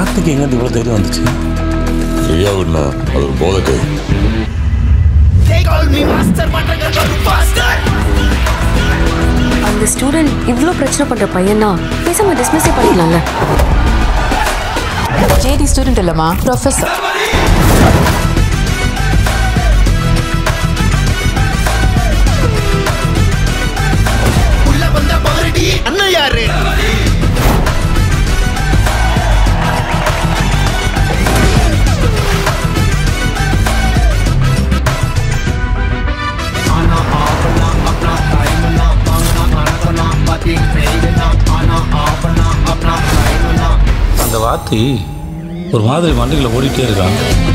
வார்த்தைக்கு எங்கேருந்து இவ்வளோ தைரியம் வந்துச்சு ஃப்ரீயா விடனா அது ஒரு போதைக்கு அந்த ஸ்டூடெண்ட் இவ்ளோ பிரச்சனை பண்ற பையனா பேசாம டிஸ்மிஸே பண்ணிடலாம்ல ஜேடி ஸ்டூடெண்ட் இல்லம்மா ப்ரொஃபஸர் அண்ணன் யாரு அந்த வார்த்தை ஒரு மாதிரி மண்டைகளை ஓடிட்டே இருக்கான்